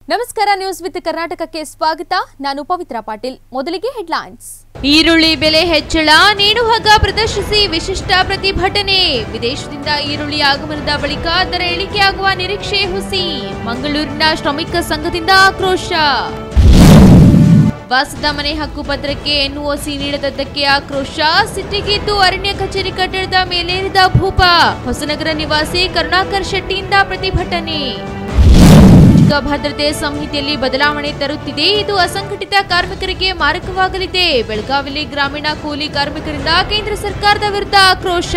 ನಮಸ್ಕಾರ news with ಕರ್ನಾಟಕಕ್ಕೆ ಸ್ವಾಗತ ನಾನು ಪವಿತ್ರ ಪಾಟೀಲ್ ಮೊದಲಿಗೆ ಹೆಡ್ಲೈನ್ಸ್ ಈರುಳ್ಳಿ ಬೆಲೆ ಹೆಚ್ಚಳ ನೇಣುಹಗ್ಗ ಪ್ರದರ್ಶಿಸಿ ವಿಶಿಷ್ಟ ಪ್ರತಿಭಟನೆ ವಿದೇಶದಿಂದ ಈರುಳ್ಳಿ ಆಗಮನದ ಬಳಿಕ ದರ ಇಳಿಕೆಯಾಗುವ ನಿರೀಕ್ಷೆ ಹುಸಿ ಮಂಗಳೂರಿನ ಶ್ರಮಿಕ ಸಂಘದಿಂದ ಆಕ್ರೋಶ ವಾಸದ ಮನೆ ಹಕ್ಕು ಪತ್ರಕ್ಕೆ ಎನ್ಒಸಿ ನೀಡದದ್ದಕ್ಕೆ ಆಕ್ರೋಶ ಸಿಟ್ಟಿಗಿದ್ದು ಅರಣ್ಯ ಕಚೇರಿ ಕಟ್ಟಡದ ಮೇಲೇರಿದ ಭೂಪ ಹೊಸನಗರ ನಿವಾಸಿ ಕರುಣಾಕರ್ ಶೆಟ್ಟಿಯಿಂದ ಪ್ರತಿಭಟನೆ ಸಾಮಾಜಿಕ ಭದ್ರತೆ ಸಂಹಿತೆಯಲ್ಲಿ ಬದಲಾವಣೆ ತರುತ್ತಿದೆ ಇದು ಅಸಂಘಟಿತ ಕಾರ್ಮಿಕರಿಗೆ ಮಾರಕವಾಗಲಿದೆ ಬೆಳಗಾವಿಯಲ್ಲಿ ಗ್ರಾಮೀಣ ಕೂಲಿ ಕಾರ್ಮಿಕರಿಂದ ಕೇಂದ್ರ ಸರ್ಕಾರದ ವಿರುದ್ಧ ಆಕ್ರೋಶ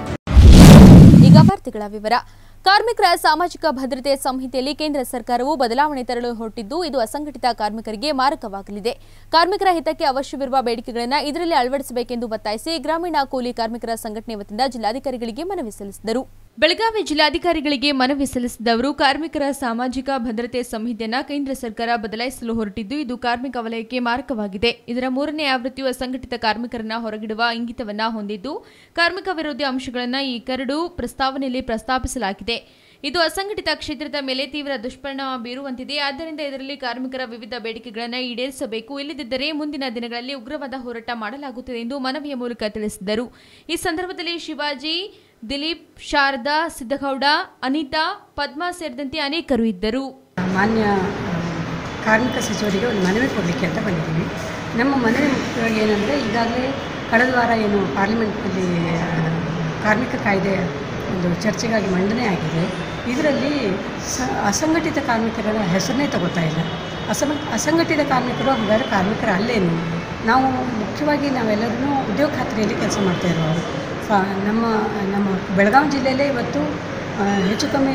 ಈಗ ವಾರ್ತೆಗಳ ವಿವರ ಕಾರ್ಮಿಕರ ಸಾಮಾಜಿಕ ಭದ್ರತೆ ಸಂಹಿತೆಯಲ್ಲಿ ಕೇಂದ್ರ ಸರ್ಕಾರವು ಬದಲಾವಣೆ ತರಲು ಹೊರಟಿದ್ದು ಇದು ಅಸಂಘಟಿತ ಕಾರ್ಮಿಕರಿಗೆ ಮಾರಕವಾಗಲಿದೆ ಕಾರ್ಮಿಕರ ಹಿತಕ್ಕೆ ಅವಶ್ಯವಿರುವ ಬೇಡಿಕೆಗಳನ್ನು ಇದರಲ್ಲಿ ಅಳವಡಿಸಬೇಕೆಂದು ಒತ್ತಾಯಿಸಿ ಗ್ರಾಮೀಣ ಕೂಲಿ ಕಾರ್ಮಿಕರ ಸಂಘಟನೆ ವತಿಯಿಂದ ಜಿಲ್ಲಾಧಿಕಾರಿಗಳಿಗೆ ಮನವಿ ಸಲ್ಲಿಸಿದರು ಬೆಳಗಾವಿ ಜಿಲ್ಲಾಧಿಕಾರಿಗಳಿಗೆ ಮನವಿ ಸಲ್ಲಿಸಿದ ಅವರು ಕಾರ್ಮಿಕರ ಸಾಮಾಜಿಕ ಭದ್ರತೆ ಸಂಹಿತೆಯನ್ನ ಕೇಂದ್ರ ಸರ್ಕಾರ ಬದಲಾಯಿಸಲು ಹೊರಟಿದ್ದು ಇದು ಕಾರ್ಮಿಕ ವಲಯಕ್ಕೆ ಮಾರಕವಾಗಿದೆ ಇದರ ಮೂರನೇ ಆವೃತ್ತಿಯು ಅಸಂಘಟಿತ ಕಾರ್ಮಿಕರನ್ನ ಹೊರಗಿಡುವ ಇಂಗಿತವನ್ನ ಹೊಂದಿದ್ದು ಕಾರ್ಮಿಕ ವಿರೋಧಿ ಅಂಶಗಳನ್ನು ಈ ಕರಡು ಪ್ರಸ್ತಾವನೆಯಲ್ಲಿ ಪ್ರಸ್ತಾಪಿಸಲಾಗಿದೆ ಇದು ಅಸಂಘಟಿತ ಕ್ಷೇತ್ರದ ಮೇಲೆ ತೀವ್ರ ದುಷ್ಪರಿಣಾಮ ಬೀರುವಂತಿದೆ ಆದ್ದರಿಂದ ಇದರಲ್ಲಿ ಕಾರ್ಮಿಕರ ವಿವಿಧ ಬೇಡಿಕೆಗಳನ್ನು ಈಡೇರಿಸಬೇಕು ಇಲ್ಲದಿದ್ದರೆ ಮುಂದಿನ ದಿನಗಳಲ್ಲಿ ಉಗ್ರವಾದ ಹೋರಾಟ ಮಾಡಲಾಗುತ್ತದೆ ಎಂದು ಮನವಿಯ ಮೂಲಕ ತಿಳಿಸಿದರು ಈ ಸಂದರ್ಭದಲ್ಲಿ ಶಿವಾಜಿ ದಿಲೀಪ್ ಶಾರದಾ ಸಿದ್ದಗೌಡ ಅನಿತಾ ಪದ್ಮಾ ಸೇರಿದಂತೆ ಅನೇಕರು ಇದ್ದರು ಮಾನ್ಯ ಆ, ಕಾರ್ಮಿಕ ಸಚಿವರಿಗೆ ಒಂದು ಮನವಿ ಕೊಡಲಿಕ್ಕೆ ಅಂತ ಬಂದಿದ್ದೀವಿ ನಮ್ಮ ಮನವಿ ಮುಖ್ಯವಾಗಿ ಏನಂದರೆ ಈಗಾಗಲೇ ಕಳೆದ ವಾರ ಏನು ಪಾರ್ಲಿಮೆಂಟ್ನಲ್ಲಿ ಆ, ಕಾರ್ಮಿಕ ಕಾಯ್ದೆ ಒಂದು ಚರ್ಚೆಗಾಗಿ ಮಂಡನೆ ಆಗಿದೆ ಇದರಲ್ಲಿ ಸ ಅಸಂಘಟಿತ ಕಾರ್ಮಿಕರ ಹೆಸರನ್ನೇ ತಗೋತಾ ಇಲ್ಲ ಅಸಂಘ ಅಸಂಘಟಿತ ಕಾರ್ಮಿಕರು ಹಾಗಾದ್ರೆ ಕಾರ್ಮಿಕರ ಅಲ್ಲೇನು ನಾವು ಮುಖ್ಯವಾಗಿ ನಾವೆಲ್ಲರೂ ಉದ್ಯೋಗ ಖಾತ್ರಿಯಲ್ಲಿ ಕೆಲಸ ಮಾಡ್ತಾ ಇರೋರು ಫ ನಮ್ಮ ನಮ್ಮ ಬೆಳಗಾವಿ ಜಿಲ್ಲೆಯಲ್ಲೇ ಇವತ್ತು ಆ, ಹೆಚ್ಚು ಕಮ್ಮಿ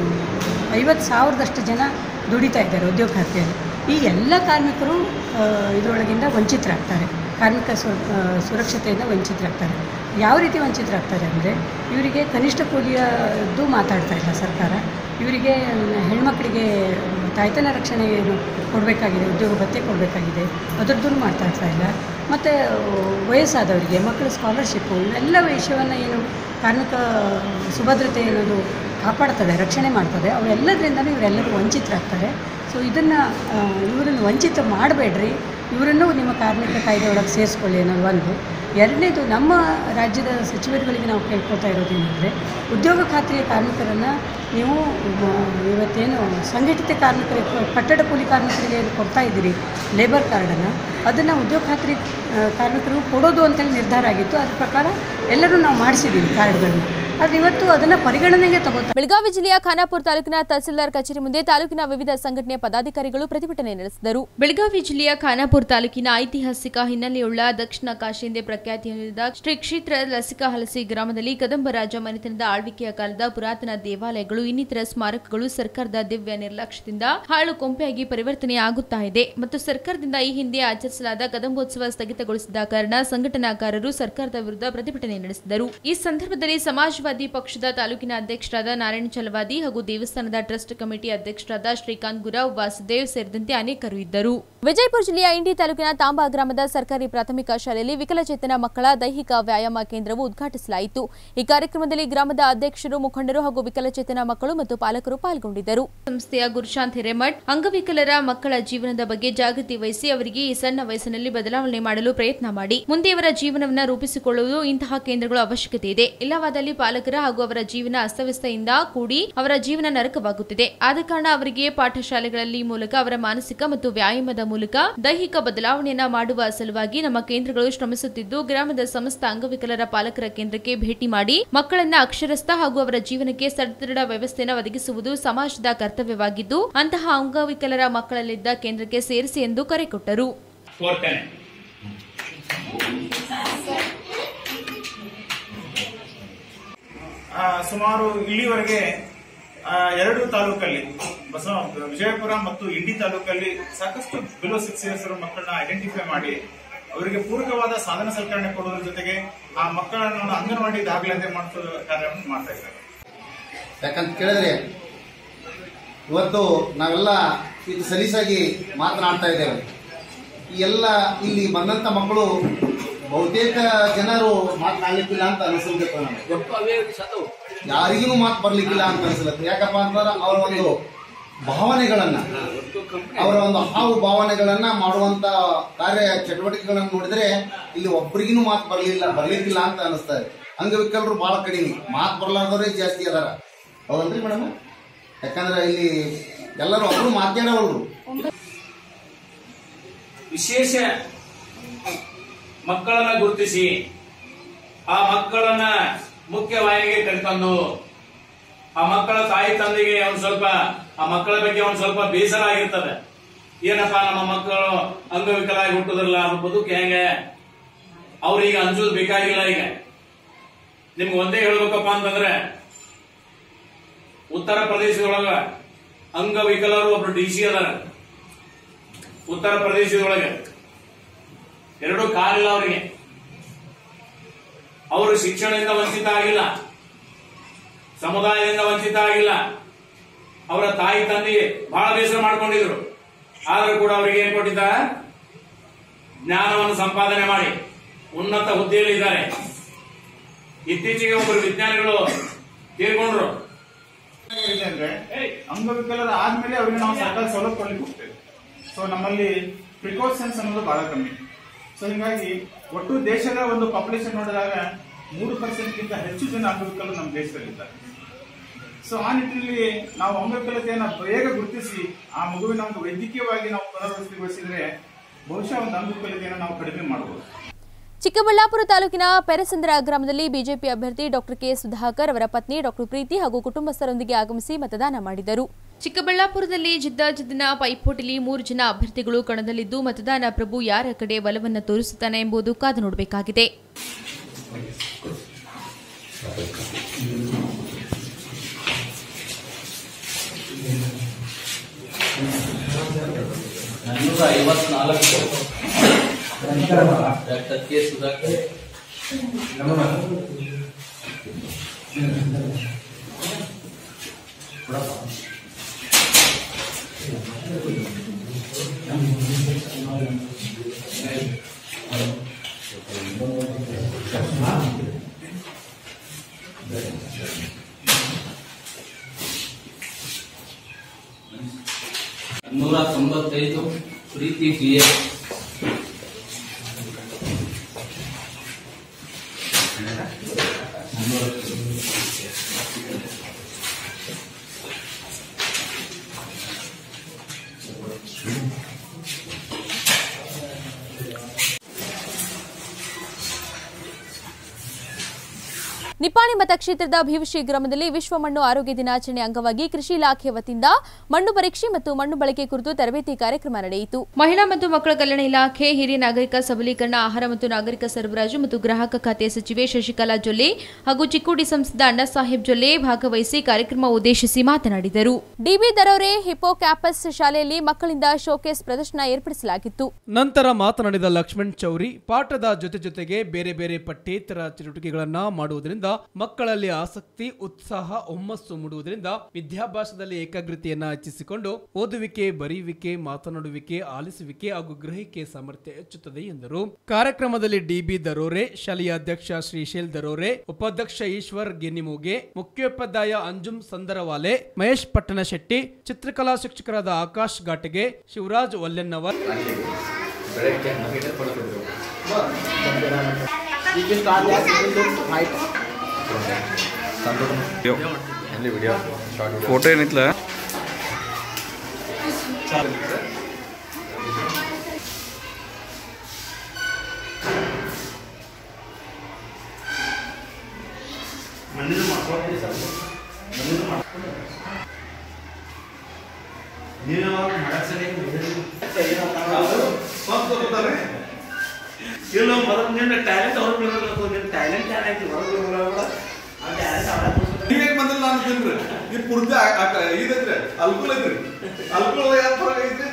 ಐವತ್ತು ಸಾವಿರದಷ್ಟು ಜನ ದುಡಿತಾ ಇದ್ದಾರೆ ಉದ್ಯೋಗ ಖಾತೆಯಲ್ಲಿ ಈ ಎಲ್ಲ ಕಾರ್ಮಿಕರು ಆ, ಇದರೊಳಗಿಂದ ವಂಚಿತರಾಗ್ತಾರೆ ಕಾರ್ಮಿಕ ಸು ಆ, ಸುರಕ್ಷತೆಯಿಂದ ವಂಚಿತರಾಗ್ತಾರೆ ಯಾವ ರೀತಿ ವಂಚಿತರಾಗ್ತಾರೆ ಅಂದರೆ ಇವರಿಗೆ ಕನಿಷ್ಠ ಕೂಲಿಯದ್ದು ಮಾತಾಡ್ತಾ ಇಲ್ಲ ಸರ್ಕಾರ ಇವರಿಗೆ ಹೆಣ್ಮಕ್ಳಿಗೆ ತಾಯ್ತನ ರಕ್ಷಣೆ ಏನು ಕೊಡಬೇಕಾಗಿದೆ ಉದ್ಯೋಗ ಭತ್ಯೆ ಕೊಡಬೇಕಾಗಿದೆ ಅದರದ್ದು ಮಾತಾಡ್ತಾ ಇಲ್ಲ ಮತ್ತು ವಯಸ್ಸಾದವರಿಗೆ ಮಕ್ಕಳ ಸ್ಕಾಲರ್ಶಿಪ್ಪು ಇವೆಲ್ಲ ವಿಷಯವನ್ನು ಏನು ಕಾರ್ಮಿಕ ಸುಭದ್ರತೆ ಅನ್ನೋದು ಕಾಪಾಡ್ತದೆ ರಕ್ಷಣೆ ಮಾಡ್ತದೆ ಅವೆಲ್ಲದರಿಂದಲೂ ಇವರೆಲ್ಲರೂ ವಂಚಿತರಾಗ್ತಾರೆ ಸೊ ಇದನ್ನು ಇವರನ್ನು ವಂಚಿತ ಮಾಡಬೇಡ್ರಿ ಇವರನ್ನು ನಿಮ್ಮ ಕಾರ್ಮಿಕ ಕಾಯ್ದೆ ಒಳಗೆ ಸೇರಿಸ್ಕೊಳ್ಳಿ ಅನ್ನೋದು ಒಂದು ಎರಡನೇದು ನಮ್ಮ ರಾಜ್ಯದ ಸಚಿವರುಗಳಿಗೆ ನಾವು ಕೇಳ್ಕೊತಾ ಇರೋದೇನೆಂದರೆ ಉದ್ಯೋಗ ಖಾತ್ರಿಯ ಕಾರ್ಮಿಕರನ್ನು ನೀವು ಮ, ಇವತ್ತೇನು ಸಂಘಟಿತ ಕಾರ್ಮಿಕರಿಗೆ ಕಟ್ಟಡ ಕೂಲಿ ಕಾರ್ಮಿಕರಿಗೆ ಏನು ಕೊಡ್ತಾ ಇದ್ದೀರಿ ಲೇಬರ್ ಕಾರ್ಡನ್ನು ಅದನ್ನು ಉದ್ಯೋಗ ಖಾತ್ರಿ ಆ, ಕಾರ್ಮಿಕರು ಕೊಡೋದು ಅಂತೇಳಿ ನಿರ್ಧಾರ ಆಗಿತ್ತು ಅದ್ರ ಪ್ರಕಾರ ಎಲ್ಲರೂ ನಾವು ಮಾಡಿಸಿದ್ದೀವಿ ಕಾರ್ಡ್ಗಳನ್ನ ಆದರೆ ಇವತ್ತು ಅದನ್ನು ಪರಿಗಣನೆಗೆ ತಗೋತಾ ಬೆಳಗಾವಿ ಜಿಲ್ಲೆಯ ಖಾನಾಪುರ ತಾಲೂಕಿನ ತಹಸೀಲ್ದಾರ್ ಕಚೇರಿ ಮುಂದೆ ತಾಲೂಕಿನ ವಿವಿಧ ಸಂಘಟನೆಯ ಪದಾಧಿಕಾರಿಗಳು ಪ್ರತಿಭಟನೆ ನಡೆಸಿದರು ಬೆಳಗಾವಿ ಜಿಲ್ಲೆಯ ಖಾನಾಪುರ ತಾಲೂಕಿನ ಐತಿಹಾಸಿಕ ಹಿನ್ನೆಲೆಯುಳ್ಳ ದಕ್ಷಿಣ ಕಾಶಿ ಎಂದೇ ಪ್ರಖ್ಯಾತಿ ಹೊಂದಿದ ಶ್ರೀ ಕ್ಷೇತ್ರ ಲಸಿಕಾ ಹಲಸಿ ಗ್ರಾಮದಲ್ಲಿ ಕದಂಬರಾಜ ಮನೆತನದ ಆಳ್ವಿಕೆಯ ಕಾಲದ ಪುರಾತನ ದೇವಾಲಯಗಳು ಇನ್ನಿತರ ಸ್ಮಾರಕಗಳು ಸರ್ಕಾರದ ದಿವ್ಯ ನಿರ್ಲಕ್ಷ್ಯದಿಂದ ಹಾಳು ಕೊಂಪೆಯಾಗಿ ಪರಿವರ್ತನೆ ಆಗುತ್ತಾ ಇದೆ ಮತ್ತು ಸರ್ಕಾರದಿಂದ ಈ ಹಿಂದೆ ಆಚರಿಸಲಾದ ಕದಂಬೋತ್ಸವ ಸ್ಥಗಿತಗೊಳಿಸಿದ ಕಾರಣ ಸಂಘಟನಾಕಾರರು ಸರ್ಕಾರದ ವಿರುದ್ಧ ಪ್ರತಿಭಟನೆ ನಡೆಸಿದರು ಈ ಸಂದರ್ಭದಲ್ಲಿ ಸಮಾಜವಾದಿ ಪಕ್ಷದ ತಾಲೂಕಿನ ಅಧ್ಯಕ್ಷರಾದ ನಾರಾಯಣ ಚಲವಾದಿ ಹಾಗೂ ದೇವಸ್ಥಾನದ ಟ್ರಸ್ಟ್ ಕಮಿಟಿ ಅಧ್ಯಕ್ಷರಾದ ಶ್ರೀಕಾಂತ್ ಗುರಾವ್ ವಾಸುದೇವ್ ಸೇರಿದಂತೆ ಅನೇಕರು ಇದ್ದರು ವಿಜಯಪುರ ಜಿಲ್ಲೆಯ ಇಂಡಿ ತಾಲೂಕಿನ ತಾಂಬಾ ಗ್ರಾಮದ ಸರ್ಕಾರಿ ಪ್ರಾಥಮಿಕ ಶಾಲೆಯಲ್ಲಿ ವಿಕಲಚೇತನ ಮಕ್ಕಳ ದೈಹಿಕ ವ್ಯಾಯಾಮ ಕೇಂದ್ರವು ಉದ್ಘಾಟಿಸಲಾಯಿತು ಈ ಕಾರ್ಯಕ್ರಮದಲ್ಲಿ ಗ್ರಾಮದ ಅಧ್ಯಕ್ಷರು ಮುಖಂಡರು ಹಾಗೂ ವಿಕಲಚೇತನ ಮಕ್ಕಳು ಮತ್ತು ಪಾಲಕರು ಪಾಲ್ಗೊಂಡಿದ್ದರು ಸಂಸ್ಥೆಯ ಗುರುಶಾಂತ್ ಹಿರೇಮಠ್ ಅಂಗವಿಕಲರ ಮಕ್ಕಳ ಜೀವನದ ಬಗ್ಗೆ ಜಾಗೃತಿ ವಹಿಸಿ ಅವರಿಗೆ ಈ ಸಣ್ಣ ವಯಸ್ಸಿನಲ್ಲಿ ಬದಲಾವಣೆ ಮಾಡಲು ಪ್ರಯತ್ನ ಮಾಡಿ ಮುಂದೆ ಅವರ ಜೀವನವನ್ನು ರೂಪಿಸಿಕೊಳ್ಳುವುದು ಇಂತಹ ಕೇಂದ್ರಗಳು ಅವಶ್ಯಕತೆ ಇದೆ ಇಲ್ಲವಾದಲ್ಲಿ ಪಾಲಕರ ಹಾಗೂ ಅವರ ಜೀವನ ಅಸ್ತವ್ಯಸ್ತದಿಂದ ಕೂಡಿ ಅವರ ಜೀವನ ನರಕವಾಗುತ್ತಿದೆ ಆದ ಕಾರಣ ಅವರಿಗೆ ಪಾಠಶಾಲೆಗಳಲ್ಲಿ ಮೂಲಕ ಅವರ ಮಾನಸಿಕ ಮತ್ತು ವ್ಯಾಯಾಮದ ಮೂಲಕ ದೈಹಿಕ ಬದಲಾವಣೆಯನ್ನ ಮಾಡುವ ಸಲುವಾಗಿ ನಮ್ಮ ಕೇಂದ್ರಗಳು ಶ್ರಮಿಸುತ್ತಿದ್ದು ಗ್ರಾಮದ ಸಮಸ್ತ ಅಂಗವಿಕಲರ ಪಾಲಕರ ಕೇಂದ್ರಕ್ಕೆ ಭೇಟಿ ಮಾಡಿ ಮಕ್ಕಳನ್ನ ಅಕ್ಷರಸ್ಥ ಹಾಗೂ ಅವರ ಜೀವನಕ್ಕೆ ಸದೃಢ ವ್ಯವಸ್ಥೆಯನ್ನು ಒದಗಿಸುವುದು ಸಮಾಜದ ಕರ್ತವ್ಯವಾಗಿದ್ದು ಅಂತಹ ಅಂಗವಿಕಲರ ಮಕ್ಕಳಲ್ಲಿದ್ದ ಕೇಂದ್ರಕ್ಕೆ ಸೇರಿಸಿ ಎಂದು ಕರೆ ಕೊಟ್ಟರು ಕೋರ್ತೇನೆ ಆ, ಸುಮಾರು ಇಲ್ಲಿವರೆಗೆ ಆ, ಎರಡು ತಾಲೂಕಲ್ಲಿ ಬಸವ ವಿಜಯಪುರ ಮತ್ತು ಇಂಡಿ ತಾಲೂಕಲ್ಲಿ ಸಾಕಷ್ಟು ಬಿಲೋ ಸಿಕ್ಸ್ ಇಯರ್ಸ್ ಮಕ್ಕಳನ್ನ ಐಡೆಂಟಿಫೈ ಮಾಡಿ ಅವರಿಗೆ ಪೂರಕವಾದ ಸಾಧನ ಸಲಕರಣೆ ಕೊಡೋದ್ರ ಜೊತೆಗೆ ಆ ಮಕ್ಕಳನ್ನು ಅಂಗನವಾಡಿ ದಾಖಲಾತಿ ಮಾಡಿಸೋ ಕಾರ್ಯವನ್ನು ಮಾಡ್ತಾ ಇದ್ದಾರೆ ಯಾಕಂತ ಕೇಳಿದ್ರೆ ಇವತ್ತು ನಾವೆಲ್ಲ ಇದು ಸಲೀಸಾಗಿ ಮಾತನಾಡ್ತಾ ಇದ್ದೇವೆ ಈ ಎಲ್ಲ ಇಲ್ಲಿ ಬಂದಂತ ಮಕ್ಕಳು ಬಹುತೇಕ ಜನರು ಮಾತನಾಡ್ಲಿಕ್ಕಿಲ್ಲ ಅಂತ ಅನಿಸಲ್ಬೇಕು ನಮಗೆ ಯಾರಿಗೂ ಮಾತು ಬರ್ಲಿಕ್ಕಿಲ್ಲ ಅಂತ ಅನಿಸ್ಲತ್ತೆ ಯಾಕಪ್ಪ ಅಂತಂದ್ರೆ ಅವ್ರ ಒಂದು ಭಾವನೆಗಳನ್ನ ಅವರ ಒಂದು ಹಾವು ಭಾವನೆಗಳನ್ನ ಮಾಡುವಂತ ಕಾರ್ಯ ಚಟುವಟಿಕೆಗಳನ್ನು ನೋಡಿದ್ರೆ ಇಲ್ಲಿ ಒಬ್ಬರಿಗೂ ಮಾತು ಬರ್ಲಿಲ್ಲ ಬರ್ಲಿಕ್ಕಿಲ್ಲ ಅಂತ ಅನಿಸ್ತಾ ಇದೆ ಅಂಗವಿಕಲರು ಬಹಳ ಕಡಿಮೆ ಮಾತು ಬರ್ಲಾರ್ದವರೇ ಜಾಸ್ತಿ ಅದಾರ ಹೌದಲ್ರಿ ಮೇಡಮ್ ಯಾಕಂದ್ರೆ ಇಲ್ಲಿ ಎಲ್ಲರೂ ಒಬ್ರು ಮಾತಾಡೋರು ವಿಶೇಷ ಮಕ್ಕಳನ್ನ ಗುರುತಿಸಿ ಆ ಮಕ್ಕಳನ್ನ ಮುಖ್ಯವಾಹಿನಿಗೆ ಕರ್ಕೊಂಡು ಆ ಮಕ್ಕಳ ತಾಯಿ ತಂದೆಗೆ ಒಂದ್ ಸ್ವಲ್ಪ ಆ ಮಕ್ಕಳ ಬಗ್ಗೆ ಒಂದ್ ಸ್ವಲ್ಪ ಬೇಸರ ಆಗಿರ್ತದೆ ಏನಪ್ಪಾ ನಮ್ಮ ಮಕ್ಕಳು ಅಂಗವಿಕಲಾಗಿ ಹುಟ್ಟುದ್ರಲ್ಲ ಅವ್ರ ಬದುಕು ಹೆಂಗೆ ಅವ್ರಿಗೆ ಅಂಜೋದು ಬೇಕಾಗಿಲ್ಲ ಈಗ ನಿಮ್ಗೆ ಒಂದೇ ಹೇಳ್ಬೇಕಪ್ಪ ಅಂತಂದ್ರೆ ಉತ್ತರ ಪ್ರದೇಶದೊಳಗ ಅಂಗವಿಕಲರು ಒಬ್ರು ಡಿ ಸಿ ಅದಾರ ಉತ್ತರ ಪ್ರದೇಶದೊಳಗೆ ಎರಡು ಕಾಲಿಲ್ಲ ಅವರಿಗೆ ಅವರು ಶಿಕ್ಷಣದಿಂದ ವಂಚಿತ ಆಗಿಲ್ಲ ಸಮುದಾಯದಿಂದ ವಂಚಿತ ಆಗಿಲ್ಲ ಅವರ ತಾಯಿ ತಂದೆ ಬಹಳ ಬೇಸರ ಮಾಡ್ಕೊಂಡಿದ್ರು ಆದ್ರೂ ಕೂಡ ಅವರಿಗೆ ಏನ್ ಕೊಟ್ಟಿದ್ದ ಜ್ಞಾನವನ್ನು ಸಂಪಾದನೆ ಮಾಡಿ ಉನ್ನತ ಹುದ್ದೆಯಲ್ಲಿ ಇದ್ದಾರೆ ಇತ್ತೀಚೆಗೆ ಒಬ್ಬರು ವಿಜ್ಞಾನಿಗಳು ತೀರ್ಕೊಂಡ್ರು ಏನಿದೆ ಅಂದ್ರೆ ಅಂಗವಿಕಲರ ಆದ್ಮೇಲೆ ಅವರಿಗೆ ನಾವು ಸರ್ಕಾರ ಸೌಲಭ್ಯ ಕೊಡ್ಲಿಕ್ಕೆ ಹೋಗ್ತೇವೆ ಸೊ ನಮ್ಮಲ್ಲಿ ಪ್ರಿಕಾಷನ್ಸ್ ಅನ್ನೋದು ಬಹಳ ಕಮ್ಮಿ ಸೊ ಹಿಂಗಾಗಿ ಒಟ್ಟು ದೇಶದ ಒಂದು ಪಾಪ್ಯುಲೇಷನ್ ನೋಡಿದಾಗ ಮೂರು ಪರ್ಸೆಂಟ್ಗಿಂತ ಹೆಚ್ಚು ಜನ ಅಂಗವಿಕಲರು ನಮ್ಮ ದೇಶದಲ್ಲಿದ್ದಾರೆ ಸೊ ಆ ನಿಟ್ಟಿನಲ್ಲಿ ನಾವು ಅಂಗವಿಕಲತೆಯನ್ನು ಬೇಗ ಗುರುತಿಸಿ ಆ ಮಗುವಿನ ಒಂದು ವೈದ್ಯಕೀಯವಾಗಿ ನಾವು ಪುನರ್ವಸತಿಗೊಳಿಸಿದ್ರೆ ಬಹುಶಃ ಒಂದು ಅಂಗವಿಕಲತೆಯನ್ನು ನಾವು ಕಡಿಮೆ ಮಾಡಬಹುದು ಚಿಕ್ಕಬಳ್ಳಾಪುರ ತಾಲೂಕಿನ ಪೆರಸಂದ್ರ ಗ್ರಾಮದಲ್ಲಿ ಬಿಜೆಪಿ ಅಭ್ಯರ್ಥಿ ಡಾಕ್ಟರ್ ಕೆ ಸುಧಾಕರ್ ಅವರ ಪತ್ನಿ ಡಾಕ್ಟರ್ ಪ್ರೀತಿ ಹಾಗೂ ಕುಟುಂಬಸ್ಥರೊಂದಿಗೆ ಆಗಮಿಸಿ ಮತದಾನ ಮಾಡಿದರು ಚಿಕ್ಕಬಳ್ಳಾಪುರದಲ್ಲಿ ಜಿದ್ದಾಜಿದ್ದಿನ ಪೈಪೋಟಿಲಿ ಮೂರು ಜನ ಅಭ್ಯರ್ಥಿಗಳು ಕಣದಲ್ಲಿದ್ದು ಮತದಾನ ಪ್ರಭು ಯಾರ ಕಡೆ ಬಲವನ್ನು ತೋರಿಸುತ್ತಾನೆ ಎಂಬುದು ಕಾದು ನೋಡಬೇಕಾಗಿದೆ ನಾನ್ನೂರ ಐವತ್ನಾಲ್ಕು ಡಾಕ್ಟರ್ ಕೆ ಸುಧಾಕರ್ ನೂರ ತೊಂಬತ್ತೈದು ಪ್ರೀತಿ ಪಿ ಎಸ್ ನಿಪ್ಪಾಣಿ ಮತಕ್ಷೇತ್ರದ ಭೀವಶಿ ಗ್ರಾಮದಲ್ಲಿ ವಿಶ್ವ ಮಣ್ಣು ಆರೋಗ್ಯ ದಿನಾಚರಣೆ ಅಂಗವಾಗಿ ಕೃಷಿ ಇಲಾಖೆ ವತಿಯಿಂದ ಮಣ್ಣು ಪರೀಕ್ಷೆ ಮತ್ತು ಮಣ್ಣು ಬಳಕೆ ಕುರಿತು ತರಬೇತಿ ಕಾರ್ಯಕ್ರಮ ನಡೆಯಿತು ಮಹಿಳಾ ಮತ್ತು ಮಕ್ಕಳ ಕಲ್ಯಾಣ ಇಲಾಖೆ ಹಿರಿಯ ನಾಗರಿಕ ಸಬಲೀಕರಣ ಆಹಾರ ಮತ್ತು ನಾಗರಿಕ ಸರಬರಾಜು ಮತ್ತು ಗ್ರಾಹಕ ಖಾತೆ ಸಚಿವೆ ಶಶಿಕಲಾ ಜೊಲ್ಲೆ ಹಾಗೂ ಚಿಕ್ಕೋಡಿ ಸಂಸದ ಅಣ್ಣಾಸಾಹೇಬ್ ಜೊಲ್ಲೆ ಭಾಗವಹಿಸಿ ಕಾರ್ಯಕ್ರಮ ಉದ್ದೇಶಿಸಿ ಮಾತನಾಡಿದರು ಡಿಬಿ ದರೋರೆ ಹಿಪೋ ಕ್ಯಾಂಪಸ್ ಶಾಲೆಯಲ್ಲಿ ಮಕ್ಕಳಿಂದ ಶೋಕೇಸ್ ಪ್ರದರ್ಶನ ಏರ್ಪಡಿಸಲಾಗಿತ್ತು ನಂತರ ಮಾತನಾಡಿದ ಲಕ್ಷ್ಮಣ್ ಚೌರಿ ಪಾಠದ ಜೊತೆ ಜೊತೆಗೆ ಬೇರೆ ಬೇರೆ ಪಠ್ಯೇತರ ಚಟುವಟಿಕೆಗಳನ್ನ ಮಾಡುವುದರಿಂದ ಮಕ್ಕಳಲ್ಲಿ ಆಸಕ್ತಿ ಉತ್ಸಾಹ ಹುಮ್ಮಸ್ಸು ಮೂಡುವುದರಿಂದ ವಿದ್ಯಾಭ್ಯಾಸದಲ್ಲಿ ಏಕಾಗ್ರತೆಯನ್ನ ಹೆಚ್ಚಿಸಿಕೊಂಡು ಓದುವಿಕೆ ಬರೆಯುವಿಕೆ ಮಾತನಾಡುವಿಕೆ ಆಲಿಸುವಿಕೆ ಹಾಗೂ ಗ್ರಹಿಕೆ ಸಾಮರ್ಥ್ಯ ಹೆಚ್ಚುತ್ತದೆ ಎಂದರು ಕಾರ್ಯಕ್ರಮದಲ್ಲಿ ಡಿಬಿ ದರೋರೆ ಶಾಲೆಯ ಅಧ್ಯಕ್ಷ ಶ್ರೀಶೈಲ್ ದರೋರೆ ಉಪಾಧ್ಯಕ್ಷ ಈಶ್ವರ್ ಗೆನಿಮೂಗೆ ಮುಖ್ಯೋಪಾಧ್ಯಾಯ ಅಂಜುಮ್ ಸಂದರವಾಲೆ ಮಹೇಶ್ ಪಟ್ಟಣಶೆಟ್ಟಿ ಚಿತ್ರಕಲಾ ಶಿಕ್ಷಕರಾದ ಆಕಾಶ್ ಘಾಟಗೆ ಶಿವರಾಜ್ ವಲ್ಲೆನ್ನವರ್ ಫೋಟೋ ಏನಿತ್ಲ ಇಲ್ಲ ಮೊದಲು ನಿನ್ನ ಟ್ಯಾಲೆಂಟ್ ಅವ್ರ ಬೀಳಬೇಕು ನಿನ್ನ ಟ್ಯಾಲೆಂಟ್ ಏನಾಯ್ತು ಹೊರಗೆ ಬೀಳಬೇಡ ಆ ಟ್ಯಾಲೆಂಟ್ ಅವಳ ನೀವೇನ್ ಬಂದಿಲ್ಲ ಅಂತೀನ್ರಿ ನೀವು ಪೂರ್ತಿ ಇದೈತ್ರಿ ಅಲ್ಕುಲ್ ಐತ್ರಿ ಅಲ್ಕುಲ್ ಯಾವ ಫರಕ್ ಐತ್ರಿ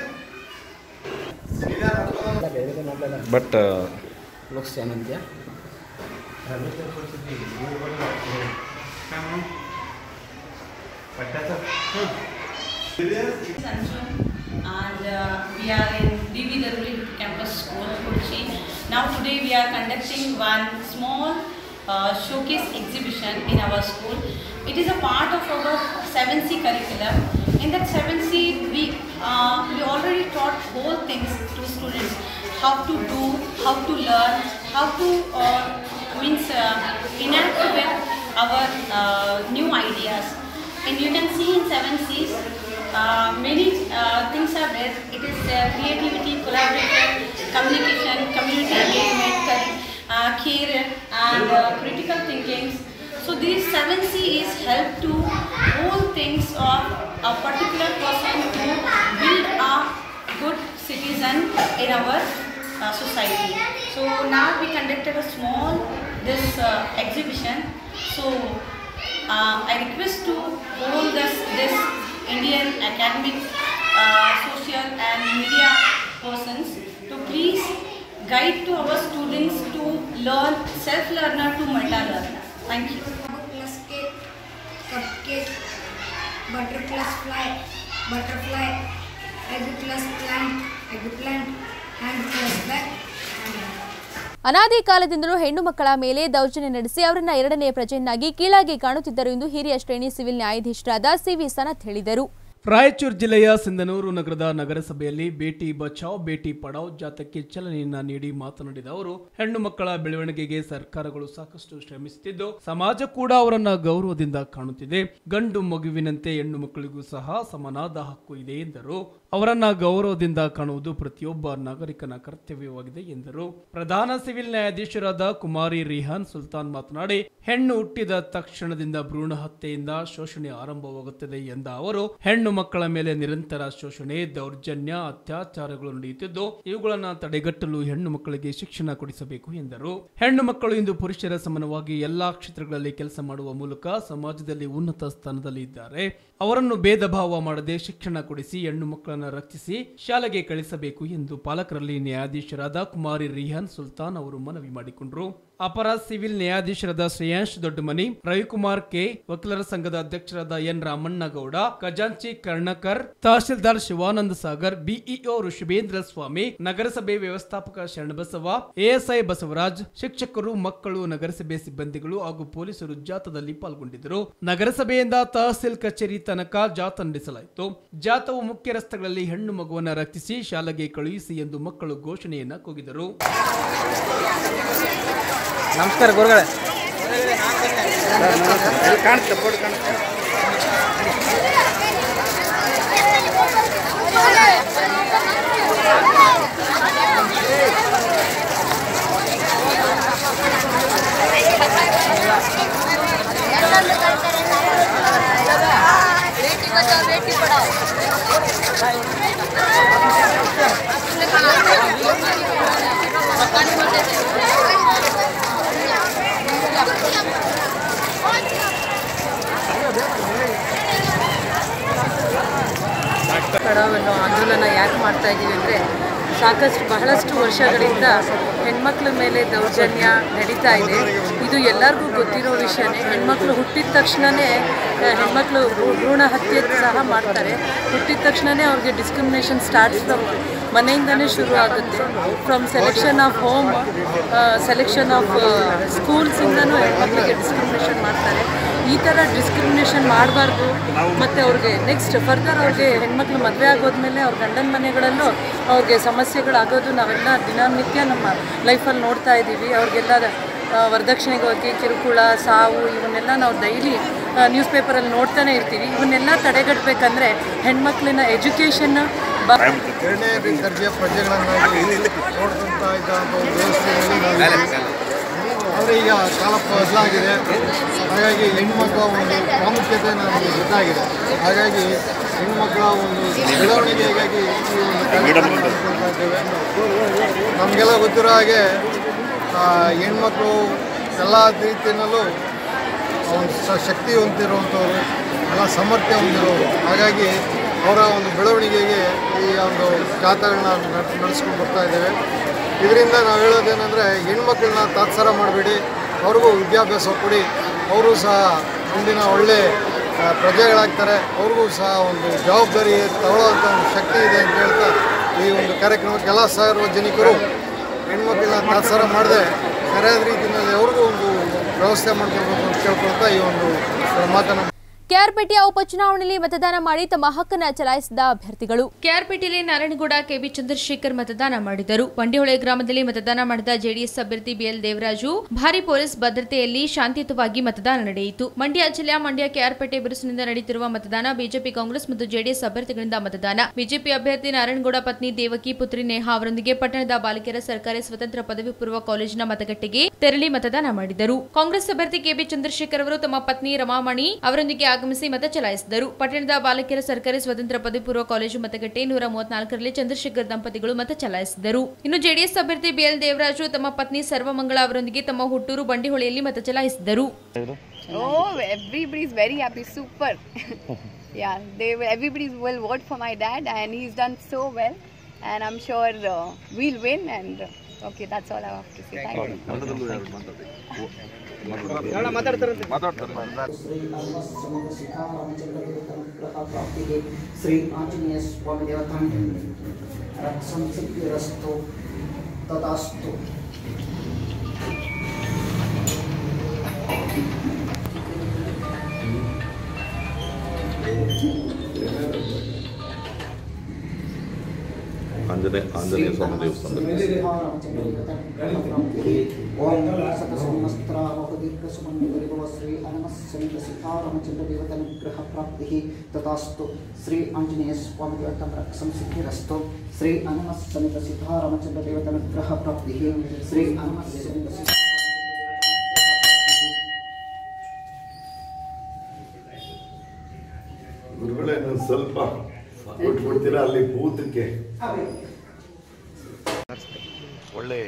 but and uh, we are in DB Daruli Campus School, Kochi. Now today we are conducting one small uh, showcase exhibition in our school. It is a part of our 7C curriculum In that 7C, we, uh, we already taught whole things to students. How to do, how to learn, how to uh, means uh, enact with our uh, new ideas. And you can see in 7Cs, uh, many uh, things are there. It is uh, creativity, collaboration, communication, community engagement, uh, care, and uh, critical thinking. So these 7C is help to all things of a particular person to build a good citizen in our uh, society. So now we conducted a small this uh, exhibition. So uh, I request to all this this Indian academic, uh, social and media persons to please guide to our students to learn self-learner to meta-learner. Thank you. plus cake, cupcake, butter plus fly, butterfly, egg plus plant, eggplant, hand plus bag, hand. ಅನಾದಿ ಕಾಲದಿಂದಲೂ ಹೆಣ್ಣು ಮಕ್ಕಳ ಮೇಲೆ ದೌರ್ಜನ್ಯ ನಡೆಸಿ ಅವರನ್ನ ಎರಡನೇ ಪ್ರಜೆಯನ್ನಾಗಿ ಕೀಳಾಗಿ ಕಾಣುತ್ತಿದ್ದರು ಎಂದು ಹಿರಿಯ ಶ್ರೇಣಿ ಸಿವಿಲ್ ನ್ಯಾಯಾಧೀಶರಾದ ಸಿವಿ ಸನತ್ ಹೇಳಿದರು ರಾಯಚೂರು ಜಿಲ್ಲೆಯ ಸಿಂಧನೂರು ನಗರದ ನಗರಸಭೆಯಲ್ಲಿ ಬೇಟಿ ಬಚಾವ್ ಬೇಟಿ ಪಡಾವ್ ಜಾಥಾಕ್ಕೆ ಚಾಲನೆಯನ್ನ ನೀಡಿ ಮಾತನಾಡಿದ ಅವರು ಹೆಣ್ಣು ಮಕ್ಕಳ ಬೆಳವಣಿಗೆಗೆ ಸರ್ಕಾರಗಳು ಸಾಕಷ್ಟು ಶ್ರಮಿಸುತ್ತಿದ್ದು ಸಮಾಜ ಕೂಡ ಅವರನ್ನ ಗೌರವದಿಂದ ಕಾಣುತ್ತಿದೆ ಗಂಡು ಮಗುವಿನಂತೆ ಹೆಣ್ಣು ಮಕ್ಕಳಿಗೂ ಸಹ ಸಮನಾದ ಹಕ್ಕು ಇದೆ ಎಂದರು ಅವರನ್ನ ಗೌರವದಿಂದ ಕಾಣುವುದು ಪ್ರತಿಯೊಬ್ಬ ನಾಗರಿಕನ ಕರ್ತವ್ಯವಾಗಿದೆ ಎಂದರು ಪ್ರಧಾನ ಸಿವಿಲ್ ನ್ಯಾಯಾಧೀಶರಾದ ಕುಮಾರಿ ರಿಹಾನ್ ಸುಲ್ತಾನ್ ಮಾತನಾಡಿ ಹೆಣ್ಣು ಹುಟ್ಟಿದ ತಕ್ಷಣದಿಂದ ಭ್ರೂಣ ಹತ್ಯೆಯಿಂದ ಶೋಷಣೆ ಆರಂಭವಾಗುತ್ತದೆ ಎಂದ ಅವರು ಹೆಣ್ಣು ಮಕ್ಕಳ ಮೇಲೆ ನಿರಂತರ ಶೋಷಣೆ ದೌರ್ಜನ್ಯ ಅತ್ಯಾಚಾರಗಳು ನಡೆಯುತ್ತಿದ್ದು ಇವುಗಳನ್ನು ತಡೆಗಟ್ಟಲು ಹೆಣ್ಣು ಮಕ್ಕಳಿಗೆ ಶಿಕ್ಷಣ ಕೊಡಿಸಬೇಕು ಎಂದರು ಹೆಣ್ಣು ಮಕ್ಕಳು ಇಂದು ಪುರುಷರ ಸಮಾನವಾಗಿ ಎಲ್ಲಾ ಕ್ಷೇತ್ರಗಳಲ್ಲಿ ಕೆಲಸ ಮಾಡುವ ಮೂಲಕ ಸಮಾಜದಲ್ಲಿ ಉನ್ನತ ಸ್ಥಾನದಲ್ಲಿ ಇದ್ದಾರೆ ಅವರನ್ನು ಭೇದ ಭಾವ ಮಾಡದೆ ಶಿಕ್ಷಣ ಕೊಡಿಸಿ ಹೆಣ್ಣು ಮಕ್ಕಳನ್ನು ರಕ್ಷಿಸಿ ಶಾಲೆಗೆ ಕಳಿಸಬೇಕು ಎಂದು ಪಾಲಕರಲ್ಲಿ ನ್ಯಾಯಾಧೀಶರಾದ ಕುಮಾರಿ ರಿಹಾನ್ ಸುಲ್ತಾನ್ ಅವರು ಮನವಿ ಮಾಡಿಕೊಂಡರು ಅಪರ ಸಿವಿಲ್ ನ್ಯಾಯಾಧೀಶರಾದ ಶ್ರೇಯಾಂಶ್ ದೊಡ್ಡಮನಿ ರವಿಕುಮಾರ್ ಕೆ ವಕೀಲರ ಸಂಘದ ಅಧ್ಯಕ್ಷರಾದ ಎನ್ ರಾಮಣ್ಣಗೌಡ ಖಜಾಂಚಿ ಕರ್ಣಕರ್ ತಹಶೀಲ್ದಾರ್ ಶಿವಾನಂದ ಸಾಗರ್ ಬಿಇಒ ಋಷಭೇಂದ್ರ ಸ್ವಾಮಿ ನಗರಸಭೆ ವ್ಯವಸ್ಥಾಪಕ ಶರಣಬಸವ ಎಎಸ್ಐ ಬಸವರಾಜ್ ಶಿಕ್ಷಕರು ಮಕ್ಕಳು ನಗರಸಭೆ ಸಿಬ್ಬಂದಿಗಳು ಹಾಗೂ ಪೊಲೀಸರು ಜಾಥಾದಲ್ಲಿ ಪಾಲ್ಗೊಂಡಿದ್ದರು ನಗರಸಭೆಯಿಂದ ತಹಸೀಲ್ ಕಚೇರಿ ತನಕ ಜಾಥಾ ನಡೆಸಲಾಯಿತು ಜಾಥಾವು ಮುಖ್ಯ ರಸ್ತೆಗಳಲ್ಲಿ ಹೆಣ್ಣು ಮಗುವನ್ನ ರಕ್ಷಿಸಿ ಶಾಲೆಗೆ ಕಳುಹಿಸಿ ಎಂದು ಮಕ್ಕಳು ಘೋಷಣೆಯನ್ನ ಕೂಗಿದರು ನಮಸ್ಕಾರ ಗುರುಗಳೇ ಕಾಣುತ್ತೆ ಬೋರ್ಡ್ ಕಾಣುತ್ತೆ ಪಡಾವನ್ನು ಆಂದೋಲನ ಯಾಕೆ ಮಾಡ್ತಾ ಇದ್ದೀವಿ ಅಂದರೆ ಸಾಕಷ್ಟು ಬಹಳಷ್ಟು ವರ್ಷಗಳಿಂದ ಹೆಣ್ಮಕ್ಳ ಮೇಲೆ ದೌರ್ಜನ್ಯ ನಡೀತಾ ಇದೆ ಇದು ಎಲ್ಲರಿಗೂ ಗೊತ್ತಿರೋ ವಿಷಯನೇ ಹೆಣ್ಮಕ್ಳು ಹುಟ್ಟಿದ ತಕ್ಷಣವೇ ಹೆಣ್ಮಕ್ಳು ಭ್ರೂ- ಭ್ರೂಣ ಹತ್ಯೆ ಸಹ ಮಾಡ್ತಾರೆ ಹುಟ್ಟಿದ ತಕ್ಷಣವೇ ಅವ್ರಿಗೆ ಡಿಸ್ಕ್ರಿಮಿನೇಷನ್ ಸ್ಟಾರ್ಟ್ಸ್ ಫ್ರಮ್ ಮನೆಯಿಂದನೇ ಶುರು ಆಗುತ್ತೆ from selection of home selection of ಸ್ಕೂಲ್ಸಿಂದನೂ ಹೆಣ್ಮಕ್ಳಿಗೆ ಡಿಸ್ಕ್ರಿಮಿನೇಷನ್ ಮಾಡ್ತಾರೆ ಈ ಥರ ಡಿಸ್ಕ್ರಿಮಿನೇಷನ್ ಮಾಡಬಾರ್ದು ಮತ್ತು ಅವ್ರಿಗೆ ನೆಕ್ಸ್ಟ್ ಫರ್ದರ್ ಅವ್ರಿಗೆ ಹೆಣ್ಮಕ್ಳು ಮದುವೆ ಆಗೋದ್ಮೇಲೆ ಅವ್ರ ಗಂಡನ ಮನೆಗಳಲ್ಲೂ ಅವ್ರಿಗೆ ಸಮಸ್ಯೆಗಳಾಗೋದು ನಾವೆಲ್ಲ ದಿನನಿತ್ಯ ನಮ್ಮ ಲೈಫಲ್ಲಿ ನೋಡ್ತಾ ಇದ್ದೀವಿ ಅವ್ರಿಗೆಲ್ಲ ಆ, ವರದಕ್ಷಿಣೆಗಾಗಿ ಕಿರುಕುಳ ಸಾವು ಇವನ್ನೆಲ್ಲ ನಾವು ಡೈಲಿ ನ್ಯೂಸ್ ಪೇಪರಲ್ಲಿ ನೋಡ್ತಾನೆ ಇರ್ತೀವಿ ಇವನ್ನೆಲ್ಲ ತಡೆಗಟ್ಟಬೇಕಂದ್ರೆ ಹೆಣ್ಮಕ್ಳಿನ ಎಜುಕೇಷನ್ ಬ ಎರಡನೇ ದರ್ಜೆಯ ಪ್ರಜೆಗಳನ್ನಾಗಿ ನೋಡ್ಕೊಂತ ಇದ್ದಂಥ ಒಂದು ವ್ಯವಸ್ಥೆಯಲ್ಲಿ ನಾವು ಆದರೆ ಈಗ ಕಾಲ ಬದಲಾಗಿದೆ ಹಾಗಾಗಿ ಹೆಣ್ಮಕ್ಳ ಒಂದು ಪ್ರಾಮುಖ್ಯತೆ ನಮಗೆ ಗೊತ್ತಾಗಿದೆ ಹಾಗಾಗಿ ಹೆಣ್ಮಕ್ಳ ಒಂದು ಬೆಳವಣಿಗೆಗಾಗಿ ಈ ಒಂದು ಕಾರ್ಯಕ್ರಮ ಹಮ್ಮಿಕೊಳ್ತಾ ಇದ್ದೇವೆ ನಮಗೆಲ್ಲ ಗೊತ್ತಿರೋ ಹಾಗೆ ಆ, ಹೆಣ್ಮಕ್ಳು ಎಲ್ಲ ರೀತಿಯಲ್ಲೂ ಒಂದು ಸ- ಶಕ್ತಿ ಹೊಂದಿರುವಂಥವ್ರು ಎಲ್ಲ ಸಾಮರ್ಥ್ಯ ಹೊಂದಿರೋರು ಹಾಗಾಗಿ ಅವರ ಒಂದು ಬೆಳವಣಿಗೆಗೆ ಈ ಒಂದು ಜಾಥಾಗಳನ್ನ ನಡೆಸ್ಕೊಂಡು ಬರ್ತಾ ಇದ್ದೇವೆ ಇದರಿಂದ ನಾವು ಹೇಳೋದೇನೆಂದರೆ ಹೆಣ್ಮಕ್ಳನ್ನ ತಾತ್ಸಾರ ಮಾಡಬೇಡಿ ಅವ್ರಿಗೂ ವಿದ್ಯಾಭ್ಯಾಸ ಕೊಡಿ ಅವರು ಸಹ ಮುಂದಿನ ಒಳ್ಳೆ ಆ, ಪ್ರಜೆಗಳಾಗ್ತಾರೆ ಅವ್ರಿಗೂ ಸಹ ಒಂದು ಜವಾಬ್ದಾರಿ ತಗೊಳ್ಳೋಂಥ ಒಂದು ಶಕ್ತಿ ಇದೆ ಅಂತ ಹೇಳ್ತಾ ಈ ಒಂದು ಕಾರ್ಯಕ್ರಮಕ್ಕೆ ಎಲ್ಲ ಸಾರ್ವಜನಿಕರು ಹೆಣ್ಮಕ್ಳನ್ನ ತಾತ್ಸಾರ ಮಾಡದೆ ಸರಿಯಾದ ರೀತಿಯಲ್ಲಿ ಅವ್ರಿಗೂ ಒಂದು ವ್ಯವಸ್ಥೆ ಮಾಡ್ಕೊಳ್ಬೇಕು ಅಂತ ಕೇಳ್ಕೊಳ್ತಾ ಈ ಒಂದು ಮಾತನ್ನು ಕೆಆರ್ಪೇಟೆಯ ಉಪಚುನಾವಣೆಯಲ್ಲಿ ಮತದಾನ ಮಾಡಿ ತಮ್ಮ ಹಕ್ಕನ್ನ ಚಲಾಯಿಸಿದ ಅಭ್ಯರ್ಥಿಗಳು ಕೆಆರ್ಪೇಟೆಯಲ್ಲಿ ನಾರಾಯಣಗೌಡ ಕೆಬಿ ಚಂದ್ರಶೇಖರ್ ಮತದಾನ ಮಾಡಿದರು ಬಂಡಿಹೊಳೆ ಗ್ರಾಮದಲ್ಲಿ ಮತದಾನ ಮಾಡಿದ ಜೆಡಿಎಸ್ ಅಭ್ಯರ್ಥಿ ಬಿಎಲ್ ದೇವರಾಜು ಭಾರಿ ಪೊಲೀಸ್ ಭದ್ರತೆಯಲ್ಲಿ ಶಾಂತಿಯುತವಾಗಿ ಮತದಾನ ನಡೆಯಿತು ಮಂಡ್ಯ ಜಿಲ್ಲೆಯ ಮಂಡ್ಯ ಕೆಆರ್ಪೇಟೆ ಬಿರುಸಿನಿಂದ ನಡೆಯುತ್ತಿರುವ ಮತದಾನ ಬಿಜೆಪಿ ಕಾಂಗ್ರೆಸ್ ಮತ್ತು ಜೆಡಿಎಸ್ ಅಭ್ಯರ್ಥಿಗಳಿಂದ ಮತದಾನ ಬಿಜೆಪಿ ಅಭ್ಯರ್ಥಿ ನಾರಾಯಣಗೌಡ ಪತ್ನಿ ದೇವಕಿ ಪುತ್ರಿ ನೇಹಾ ಅವರೊಂದಿಗೆ ಪಟ್ಟಣದ ಬಾಲಕಿಯರ ಸರ್ಕಾರಿ ಸ್ವತಂತ್ರ ಪದವಿ ಪೂರ್ವ ಕಾಲೇಜಿನ ಮತಗಟ್ಟೆಗೆ ತೆರಳಿ ಮತದಾನ ಮಾಡಿದರು ಕಾಂಗ್ರೆಸ್ ಅಭ್ಯರ್ಥಿ ಕೆಬಿ ಚಂದ್ರಶೇಖರ್ ಅವರು ತಮ್ಮ ಪತ್ನಿ ರಮಾಮಣಿ ಅವರೊಂದಿಗೆ ಆಗಮಿಸಿ ಮತ ಚಲಾಯಿಸಿದರು ಪಟ್ಟಣದ ಬಾಲಕಿಯರ ಸರ್ಕಾರಿ ಸ್ವತಂತ್ರ ಪದವಿ ಪೂರ್ವ ಕಾಲೇಜು ಮತಗಟ್ಟೆ ನೂರ ಮೂವತ್ನಾಲ್ಕರಲ್ಲಿ ಚಂದ್ರಶೇಖರ್ ದಂಪತಿಗಳು ಮತ ಚಲಾಯಿಸಿದರು ಇನ್ನು ಜೆಡಿಎಸ್ ಅಭ್ಯರ್ಥಿ ಬಿಎಲ್ ದೇವರಾಜು ತಮ್ಮ ಪತ್ನಿ ಸರ್ವಮಂಗಳ ಅವರೊಂದಿಗೆ ತಮ್ಮ ಹುಟ್ಟೂರು ಬಂಡಿಹೊಳೆಯಲ್ಲಿ ಮತ ಚಲಾಯಿಸಿದರು Oh, everybody is very happy. Super. yeah, they will, everybody will vote for my dad, and he's done so well. And I'm sure uh, we'll win. And uh, okay, that's all I have to say. Thank you. Shri Anjaneya ಸ್ವಾಮಿ ದೇವತಾಂ ಸಂಸಿದ್ಧಿರಸ್ತು ತದಾಸ್ತು ಆಂಜನೇಯ ಆಂಜನೇಯ ಸ್ವಾಮಿ ದೇವಸ್ಥಾನದಲ್ಲಿ ಓಂ ಸತಸಂವಸ್ತ್ರಾವದೀರ್ಘಸುಮನ್ಯಪರಿಭವ ಶ್ರೀ ಹನುಮಸ್ಸಂತ ಸೀತಾರಾಮಚಂದ್ರ ದೇವತಾನುಗ್ರಹ ಪ್ರಾಪ್ತಿ ತಥಾಸ್ತು ಶ್ರೀ ಆಂಜನೇಯ ಸ್ವಾಮಿ ದೇವತಾಂ ಸಂಸಿದ್ಧಿರಸ್ತು ಶ್ರೀ ಹನುಮಸ್ಸಂತ ಸೀತಾರಾಮಚಂದ್ರ ದೇವತಾನುಗ್ರಹ ಪ್ರಾಪ್ತಿ ಶ್ರೀ ಹನುಮಸ್ಸಂತ ಸೀತಾ ಗುರುಗಳೇ ನಾನು ಸ್ವಲ್ಪ ಕೊಟ್ಬಿಡ್ತೀರಾ ಅಲ್ಲಿ ಬೂತಕ್ಕೆ ಒಳ್ಳೆ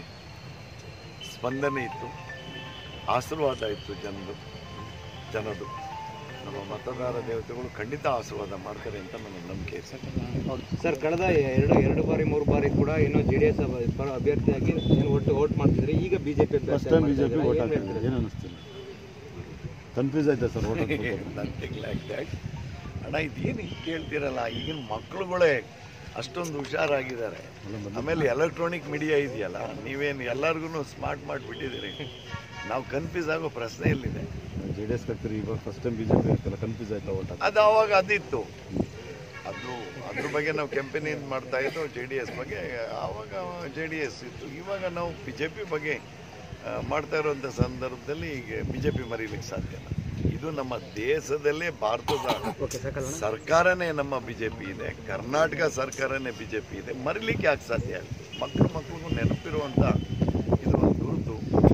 ಸ್ಪಂದನೆ ಇತ್ತು ಆಶೀರ್ವಾದ ಇತ್ತು ಜನದು ಜನದು ನಮ್ಮ ಮತದಾರ ದೇವತೆಗಳು ಖಂಡಿತ ಆಶೀರ್ವಾದ ಮಾಡ್ತಾರೆ ಅಂತ ನನ್ನ ನಂಬಿಕೆ ಇದೆ ಸರ್ ಕಳೆದ ಎರಡು ಎರಡು ಬಾರಿ ಮೂರು ಬಾರಿ ಕೂಡ ಏನೋ ಜೆ ಡಿ ಎಸ್ ಪರ ಅಭ್ಯರ್ಥಿಯಾಗಿ ಏನು ಒಟ್ಟು ವೋಟ್ ಮಾಡ್ತಿದ್ರಿ ಈಗ BJP first time BJP vote ಹಾಕಿದ್ರೆ ಏನು ಅನಿಸ್ತಿಲ್ಲ ಕನ್ಫ್ಯೂಸ್ ಆಯ್ತಾ sir vote nothing like that ಅಣ್ಣ ಇದೇನು ಹಿಂಗೆ ಕೇಳ್ತೀರಲ್ಲ ಈಗಿನ ಮಕ್ಕಳುಗಳೇ ಅಷ್ಟೊಂದು ಹುಷಾರಾಗಿದ್ದಾರೆ ಆಮೇಲೆ ಎಲೆಕ್ಟ್ರಾನಿಕ್ ಮೀಡಿಯಾ ಇದೆಯಲ್ಲ ನೀವೇನು ಎಲ್ಲರಿಗೂ ಸ್ಮಾರ್ಟ್ ಮಾಡಿಬಿಟ್ಟಿದ್ದೀರಿ ನಾವು ಕನ್ಫ್ಯೂಸ್ ಆಗೋ ಪ್ರಶ್ನೆ ಎಲ್ಲಿದೆ ಜೆ ಡಿ ಎಸ್ ಹಾಕ್ತೀರಿ ಇವಾಗ ಫಸ್ಟ್ ಟೈಮ್ ಬಿಜೆಪಿ ಹಾಕಲ್ಲ ಕನ್ಫ್ಯೂಸ್ ಆಯ್ತಾ ವೋಟ್ ಅದು ಅವಾಗ ಅದಿತ್ತು ಅದು ಅದ್ರ ಬಗ್ಗೆ ನಾವು ಕೆಂಪೇನಿಂದ ಮಾಡ್ತಾ ಇದ್ದು ಜೆ ಡಿ ಎಸ್ ಬಗ್ಗೆ ಆವಾಗ ಜೆ ಡಿ ಎಸ್ ಇತ್ತು ಇವಾಗ ನಾವು ಬಿ ಜೆ ಪಿ ಬಗ್ಗೆ ಆ, ಮಾಡ್ತಾ ಇರುವಂಥ ಸಂದರ್ಭದಲ್ಲಿ ಈಗ ಬಿ ಜೆ ಪಿ ಮರೀಲಿಕ್ಕೆ ಸಾಧ್ಯ ಇಲ್ಲ ಇದು ನಮ್ಮ ದೇಶದಲ್ಲೇ ಭಾರತದ ಸರ್ಕಾರನೇ ನಮ್ಮ ಬಿ ಜೆ ಪಿ ಇದೆ ಕರ್ನಾಟಕ ಸರ್ಕಾರನೇ ಬಿ ಜೆ ಪಿ ಇದೆ ಮರಿಲಿಕ್ಕೆ ಯಾಕೆ ಸಾಧ್ಯ ಮಕ್ಕಳು ಮಕ್ಕಳಿಗೂ ನೆನಪಿರುವಂಥ ಇದು ಒಂದು ಗುರುತು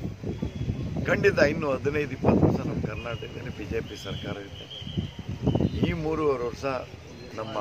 ಖಂಡಿತ ಇನ್ನು ಹದಿನೈದು ಇಪ್ಪತ್ತು ವರ್ಷ ನಮ್ಮ ಕರ್ನಾಟಕದಲ್ಲಿ ಬಿ ಜೆ ಪಿ ಸರ್ಕಾರ ಇರುತ್ತೆ ಈ ಮೂರುವರೆ ವರ್ಷ ನಮ್ಮ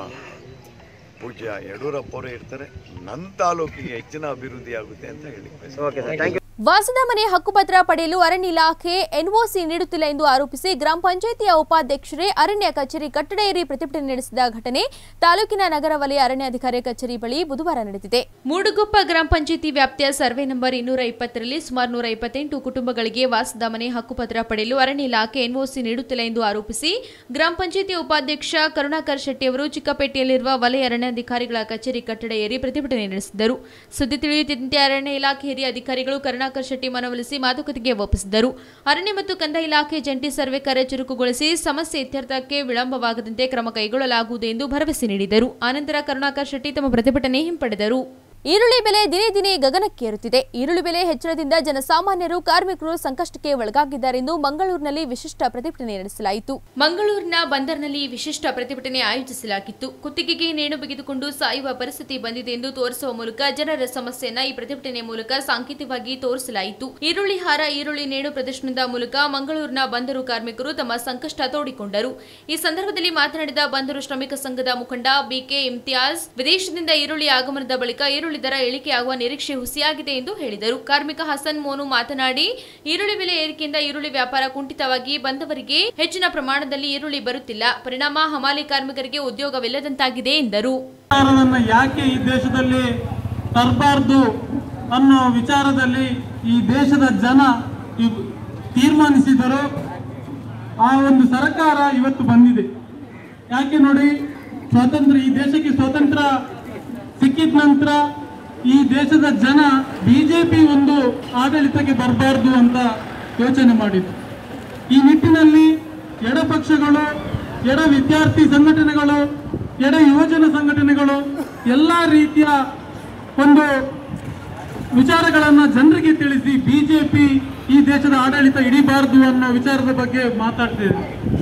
ಪೂಜ್ಯ ಯಡಿಯೂರಪ್ಪ ಅವರೇ ಇರ್ತಾರೆ ನನ್ನ ತಾಲೂಕಿಗೆ ಹೆಚ್ಚಿನ ಅಭಿವೃದ್ಧಿ ಆಗುತ್ತೆ ಅಂತ ಹೇಳಿ ಬಯಸ್ತೀನಿ. ವಾಸದ ಮನೆ ಹಕ್ಕುಪತ್ರ ಪಡೆಯಲು ಅರಣ್ಯ ಇಲಾಖೆ ಎನ್ಒಸಿ ನೀಡುತ್ತಿಲ್ಲ ಎಂದು ಆರೋಪಿಸಿ ಗ್ರಾಮ ಪಂಚಾಯಿತಿಯ ಉಪಾಧ್ಯಕ್ಷರೇ ಅರಣ್ಯ ಕಚೇರಿ ಕಟ್ಟಡ ಏರಿ ಪ್ರತಿಭಟನೆ ನಡೆಸಿದ ಘಟನೆ ತಾಲೂಕಿನ ನಗರ ವಲಯ ಅರಣ್ಯಾಧಿಕಾರಿ ಕಚೇರಿ ಬಳಿ ಬುಧವಾರ ನಡೆದಿದೆ ಮೂಡುಗೊಪ್ಪ ಗ್ರಾಮ ಪಂಚಾಯಿತಿ ವ್ಯಾಪ್ತಿಯ ಸರ್ವೆ ನಂಬರ್ ಇನ್ನೂರ ಇಪ್ಪತ್ತರಲ್ಲಿ ಸುಮಾರು ನೂರ ಇಪ್ಪತ್ತೆಂಟು ಕುಟುಂಬಗಳಿಗೆ ವಾಸದ ಮನೆ ಹಕ್ಕುಪತ್ರ ಪಡೆಯಲು ಅರಣ್ಯ ಇಲಾಖೆ ಎನ್ಒಸಿ ನೀಡುತ್ತಿಲ್ಲ ಎಂದು ಆರೋಪಿಸಿ ಗ್ರಾಮ ಪಂಚಾಯಿತಿ ಉಪಾಧ್ಯಕ್ಷ ಕರುಣಾಕರ್ ಶೆಟ್ಟಿ ಅವರು ಚಿಕ್ಕಪೇಟೆಯಲ್ಲಿರುವ ವಲಯ ಅರಣ್ಯಾಧಿಕಾರಿಗಳ ಕಚೇರಿ ಕಟ್ಟಡ ಏರಿ ಪ್ರತಿಭಟನೆ ನಡೆಸಿದರು ಸುದ್ದಿ ತಿಳಿಯುತ್ತಿದ್ದಂತೆ ಅರಣ್ಯ ಇಲಾಖೆ ಹಿರಿಯ ಅಧಿಕಾರಿಗಳು ಕರುಣಾಕರ್ ಶೆಟ್ಟಿ ಮನವೊಲಿಸಿ ಮಾತುಕತೆಗೆ ಒಪ್ಪಿಸಿದರು ಅರಣ್ಯ ಮತ್ತು ಕಂದಾಯ ಇಲಾಖೆ ಜಂಟಿ ಸರ್ವೆ ಕಾರ್ಯ ಚುರುಕುಗೊಳಿಸಿ ಸಮಸ್ಯೆ ಇತ್ಯರ್ಥಕ್ಕೆ ವಿಳಂಬವಾಗದಂತೆ ಕ್ರಮ ಕೈಗೊಳ್ಳಲಾಗುವುದು ಎಂದು ಭರವಸೆ ನೀಡಿದರು ಆನಂತರ ಕರುಣಾಕರ್ ಶೆಟ್ಟಿ ತಮ್ಮ ಪ್ರತಿಭಟನೆ ಹಿಂಪಡೆದರು ಈರುಳ್ಳಿ ಬೆಲೆ ದಿನೇ ದಿನೇ ಗಗನಕ್ಕೇರುತ್ತಿದೆ ಈರುಳ್ಳಿ ಬೆಲೆ ಹೆಚ್ಚಳದಿಂದ ಜನಸಾಮಾನ್ಯರು ಕಾರ್ಮಿಕರು ಸಂಕಷ್ಟಕ್ಕೆ ಒಳಗಾಗಿದ್ದಾರೆಂದು ಮಂಗಳೂರಿನಲ್ಲಿ ವಿಶಿಷ್ಟ ಪ್ರತಿಭಟನೆ ನಡೆಸಲಾಯಿತು ಮಂಗಳೂರಿನ ಬಂದರ್ನಲ್ಲಿ ವಿಶಿಷ್ಟ ಪ್ರತಿಭಟನೆ ಆಯೋಜಿಸಲಾಗಿತ್ತು ಕುತ್ತಿಗೆಗೆ ನೇಣು ಬಿಗಿದುಕೊಂಡು ಸಾಯುವ ಪರಿಸ್ಥಿತಿ ಬಂದಿದೆ ಎಂದು ತೋರಿಸುವ ಮೂಲಕ ಜನರ ಸಮಸ್ಯೆಯನ್ನ ಈ ಪ್ರತಿಭಟನೆ ಮೂಲಕ ಸಾಂಕೇತಿಕವಾಗಿ ತೋರಿಸಲಾಯಿತು ಈರುಳ್ಳಿ ಹಾರ ಈರುಳ್ಳಿ ನೇಣು ಪ್ರದರ್ಶನದ ಮೂಲಕ ಮಂಗಳೂರಿನ ಬಂದರು ಕಾರ್ಮಿಕರು ತಮ್ಮ ಸಂಕಷ್ಟ ತೋಡಿಕೊಂಡರು ಈ ಸಂದರ್ಭದಲ್ಲಿ ಮಾತನಾಡಿದ ಬಂದರು ಶ್ರಮಿಕ ಸಂಘದ ಮುಖಂಡ ಬಿಕೆ ಇಮ್ತಿಯಾಜ್ ವಿದೇಶದಿಂದ ಈರುಳ್ಳಿ ಆಗಮನದ ಬಳಿಕ ಈರುಳ್ಳಿ ದರ ಇಳಿಕೆಯಾಗುವ ನಿರೀಕ್ಷೆ ಹುಸಿಯಾಗಿದೆ ಎಂದು ಹೇಳಿದರು ಕಾರ್ಮಿಕ ಹಸನ್ ಮೋನು ಮಾತನಾಡಿ ಈರುಳ್ಳಿ ಬೆಲೆ ಏರಿಕೆಯಿಂದ ಈರುಳ್ಳಿ ವ್ಯಾಪಾರ ಕುಂಠಿತವಾಗಿ ಬಂದವರಿಗೆ ಹೆಚ್ಚಿನ ಪ್ರಮಾಣದಲ್ಲಿ ಈರುಳ್ಳಿ ಬರುತ್ತಿಲ್ಲ ಪರಿಣಾಮ ಹಮಾಲಿ ಕಾರ್ಮಿಕರಿಗೆ ಉದ್ಯೋಗವಿಲ್ಲದಂತಾಗಿದೆ ಎಂದರು ಸರ್ಕಾರವನ್ನ ಯಾಕೆ ಈ ದೇಶದಲ್ಲಿ ತರಬಾರ್ದು ಅನ್ನೋ ವಿಚಾರದಲ್ಲಿ ಈ ದೇಶದ ಜನ ಇವ್- ತೀರ್ಮಾನಿಸಿದರು ಆ ಒಂದು ಸರ್ಕಾರ ಇವತ್ತು ಬಂದಿದೆ ಯಾಕೆ ನೋಡಿ ಸ್ವಾತಂತ್ರ್ಯ ಈ ದೇಶಕ್ಕೆ ಸ್ವಾತಂತ್ರ್ಯ ಸಿಕ್ಕಿದ ನಂತರ ಈ ದೇಶದ ಜನ ಬಿಜೆಪಿ ಒಂದು ಆಡಳಿತಕ್ಕೆ ಬರಬಾರ್ದು ಅಂತ ಯೋಚನೆ ಮಾಡಿದ್ರು ಈ ನಿಟ್ಟಿನಲ್ಲಿ ಎಡಪಕ್ಷಗಳು ಎಡ ವಿದ್ಯಾರ್ಥಿ ಸಂಘಟನೆಗಳು ಎಡ ಯುವಜನ ಸಂಘಟನೆಗಳು ಎಲ್ಲ ರೀತಿಯ ಒಂದು ವಿಚಾರಗಳನ್ನು ಜನರಿಗೆ ತಿಳಿಸಿ ಬಿಜೆಪಿ ಈ ದೇಶದ ಆಡಳಿತ ಹಿಡಿಬಾರದು ಅನ್ನೋ ವಿಚಾರದ ಬಗ್ಗೆ ಮಾತಾಡ್ತಿದೆ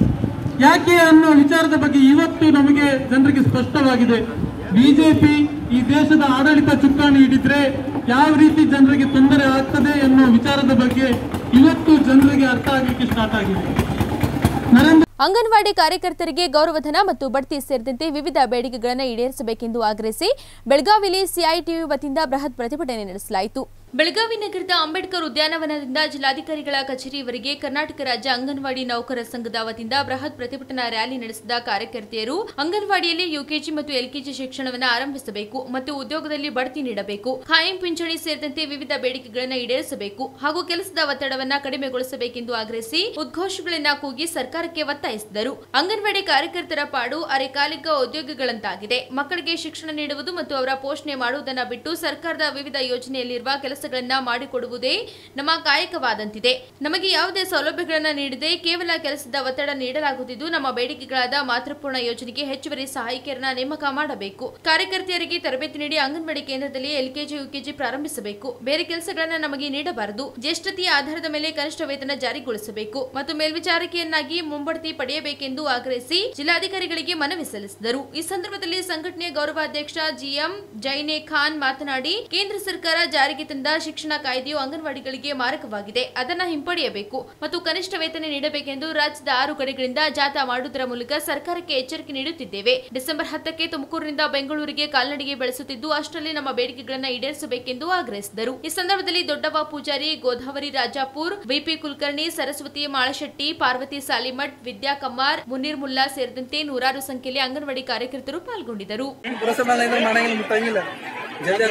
ಯಾಕೆ ಅನ್ನೋ ವಿಚಾರದ ಬಗ್ಗೆ ಇವತ್ತು ನಮಗೆ ಜನರಿಗೆ ಸ್ಪಷ್ಟವಾಗಿದೆ ಬಿಜೆಪಿ ಈ ದೇಶದ ಆಡಳಿತ ಚುಕ್ಕಾಣಿ ಹಿಡಿದ್ರೆ ಯಾವ ರೀತಿ ಜನರಿಗೆ ತೊಂದರೆ ಆಗ್ತದೆ ಎನ್ನುವ ವಿಚಾರದ ಬಗ್ಗೆ ಇವತ್ತು ಜನರಿಗೆ ಅರ್ಥ ಆಗಲಿಕ್ಕೆ ಸ್ಟಾರ್ಟ್ ಆಗಿದೆ ನರೇಂದ್ರ ಅಂಗನವಾಡಿ ಕಾರ್ಯಕರ್ತರಿಗೆ ಗೌರವಧನ ಮತ್ತು ಬಡ್ತಿ ಸೇರಿದಂತೆ ವಿವಿಧ ಬೇಡಿಕೆಗಳನ್ನು ಈಡೇರಿಸಬೇಕೆಂದು ಆಗ್ರಹಿಸಿ ಬೆಳಗಾವಿಯಲ್ಲಿ ಸಿಐಟಿಯು ವತಿಯಿಂದ ಬೃಹತ್ ಪ್ರತಿಭಟನೆ ನಡೆಸಲಾಯಿತು ಬೆಳಗಾವಿ ನಗರದ ಅಂಬೇಡ್ಕರ್ ಉದ್ಯಾನವನದಿಂದ ಜಿಲ್ಲಾಧಿಕಾರಿಗಳ ಕಚೇರಿವರೆಗೆ ಕರ್ನಾಟಕ ರಾಜ್ಯ ಅಂಗನವಾಡಿ ನೌಕರರ ಸಂಘದ ವತಿಯಿಂದ ಬೃಹತ್ ಪ್ರತಿಭಟನಾ ರ್ಯಾಲಿ ನಡೆಸಿದ ಕಾರ್ಯಕರ್ತೆಯರು ಅಂಗನವಾಡಿಯಲ್ಲಿ ಯುಕೆಜಿ ಮತ್ತು ಎಲ್ಕೆಜಿ ಶಿಕ್ಷಣವನ್ನು ಆರಂಭಿಸಬೇಕು ಮತ್ತು ಉದ್ಯೋಗದಲ್ಲಿ ಬಡ್ತಿ ನೀಡಬೇಕು ಖಾಯಂ ಪಿಂಚಣಿ ಸೇರಿದಂತೆ ವಿವಿಧ ಬೇಡಿಕೆಗಳನ್ನು ಈಡೇರಿಸಬೇಕು ಹಾಗೂ ಕೆಲಸದ ಒತ್ತಡವನ್ನ ಕಡಿಮೆಗೊಳಿಸಬೇಕೆಂದು ಆಗ್ರಹಿಸಿ ಉದ್ಘೋಷಗಳನ್ನ ಕೂಗಿ ಸರ್ಕಾರಕ್ಕೆ ಒತ್ತಾಯಿಸಿದರು ಅಂಗನವಾಡಿ ಕಾರ್ಯಕರ್ತರ ಪಾಡು ಅರೆಕಾಲಿಕ ಉದ್ಯೋಗಗಳಂತಾಗಿದೆ ಮಕ್ಕಳಿಗೆ ಶಿಕ್ಷಣ ನೀಡುವುದು ಮತ್ತು ಅವರ ಪೋಷಣೆ ಮಾಡುವುದನ್ನ ಬಿಟ್ಟು ಸರ್ಕಾರದ ವಿವಿಧ ಯೋಜನೆಯಲ್ಲಿರುವ ಕೆಲಸಗಳನ್ನ ಮಾಡಿಕೊಡುವುದೇ ನಮ್ಮ ಕಾಯಕವಾದಂತಿದೆ ನಮಗೆ ಯಾವುದೇ ಸೌಲಭ್ಯಗಳನ್ನ ನೀಡದೆ ಕೇವಲ ಕೆಲಸದ ಒತ್ತಡ ನೀಡಲಾಗುತ್ತಿದ್ದು ನಮ್ಮ ಬೇಡಿಕೆಗಳಾದ ಮಾತೃಪೂರ್ಣ ಯೋಜನೆಗೆ ಹೆಚ್ಚುವರಿ ಸಹಾಯಕಿಯರನ್ನ ನೇಮಕ ಮಾಡಬೇಕು ಕಾರ್ಯಕರ್ತೆಯರಿಗೆ ತರಬೇತಿ ನೀಡಿ ಅಂಗನವಾಡಿ ಕೇಂದ್ರದಲ್ಲಿ ಎಲ್ಕೆಜಿ ಯುಕೆಜಿ ಪ್ರಾರಂಭಿಸಬೇಕು ಬೇರೆ ಕೆಲಸಗಳನ್ನ ನಮಗೆ ನೀಡಬಾರದು ಜ್ಯೇಷ್ಠತೆಯ ಆಧಾರದ ಮೇಲೆ ಕನಿಷ್ಠ ವೇತನ ಜಾರಿಗೊಳಿಸಬೇಕು ಮತ್ತು ಮೇಲ್ವಿಚಾರಕಿಯನ್ನಾಗಿ ಮುಂಬಡ್ತಿ ಪಡೆಯಬೇಕೆಂದು ಆಗ್ರಹಿಸಿ ಜಿಲ್ಲಾಧಿಕಾರಿಗಳಿಗೆ ಮನವಿ ಸಲ್ಲಿಸಿದರು ಈ ಸಂದರ್ಭದಲ್ಲಿ ಸಂಘಟನೆಯ ಗೌರವಾಧ್ಯಕ್ಷ ಜಿಎಂ ಜೈನೆ ಖಾನ್ ಮಾತನಾಡಿ ಕೇಂದ್ರ ಸರ್ಕಾರ ಜಾರಿಗೆ ತಂದ ಶಿಕ್ಷಣ ಕಾಯ್ದೆಯು ಅಂಗನವಾಡಿಗಳಿಗೆ ಮಾರಕವಾಗಿದೆ ಅದನ್ನ ಹಿಂಪಡೆಯಬೇಕು ಮತ್ತು ಕನಿಷ್ಠ ವೇತನ ನೀಡಬೇಕೆಂದು ರಾಜ್ಯದ ಆರು ಕಡೆಗಳಿಂದ ಜಾಥಾ ಮಾಡುವುದರ ಮೂಲಕ ಸರ್ಕಾರಕ್ಕೆ ಎಚ್ಚರಿಕೆ ನೀಡುತ್ತಿದ್ದೇವೆ ಡಿಸೆಂಬರ್ ಹತ್ತಕ್ಕೆ ತುಮಕೂರಿನಿಂದ ಬೆಂಗಳೂರಿಗೆ ಕಾಲ್ನಡಿಗೆ ಬೆಳೆಸುತ್ತಿದ್ದು ಅಷ್ಟರಲ್ಲಿ ನಮ್ಮ ಬೇಡಿಕೆಗಳನ್ನು ಈಡೇರಿಸಬೇಕೆಂದು ಆಗ್ರಹಿಸಿದರು ಈ ಸಂದರ್ಭದಲ್ಲಿ ದೊಡ್ಡವ ಪೂಜಾರಿ ಗೋದಾವರಿ ರಾಜಾಪುರ್ ವಿಪಿ ಕುಲಕರ್ಣಿ ಸರಸ್ವತಿ ಮಾಳಶೆಟ್ಟಿ ಪಾರ್ವತಿ ಸಾಲಿಮಠ್ ವಿದ್ಯಾ ಕಮ್ಮಾರ್ ಮುನೀರ್ ಮುಲ್ಲಾ ಸೇರಿದಂತೆ ನೂರಾರು ಸಂಖ್ಯೆಯಲ್ಲಿ ಅಂಗನವಾಡಿ ಕಾರ್ಯಕರ್ತರು ಪಾಲ್ಗೊಂಡಿದ್ದರು ಮಾಡಂಗಿಲ್ಲ ಮುಟ್ಟಂಗಿಲ್ಲ ಜಲ್ದಿ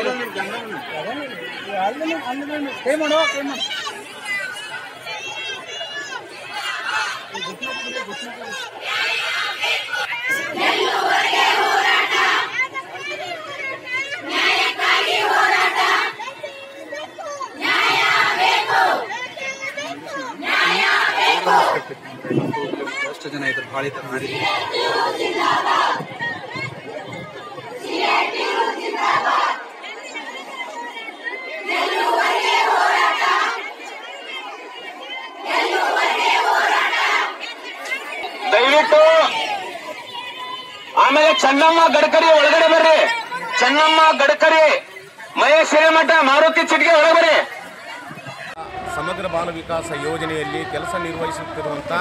ಕೈ ಮಾಡೋ ಕೈ ಮಾಡು ಎಷ್ಟು ಜನ ಇದ್ರು ಭಾಳ ಇದ್ರು ಮಾಡಿ ದಯವಿಟ್ಟು ಆಮೇಲೆ ಚೆನ್ನಮ್ಮ ಗಡ್ಕರಿ ಒಳಗಡೆ ಬರ್ರಿ ಚೆನ್ನಮ್ಮ ಗಡ್ಕರಿ ಮಹೇಶ್ ಹಿರೇಮಠ ಮಾರುತಿ ಚಿಟ್ಗೆ ಒಳಗೆ ಬರ್ರಿ ಸಮಗ್ರ ಬಾಲ ವಿಕಾಸ ಯೋಜನೆಯಲ್ಲಿ ಕೆಲಸ ನಿರ್ವಹಿಸುತ್ತಿರುವಂಥ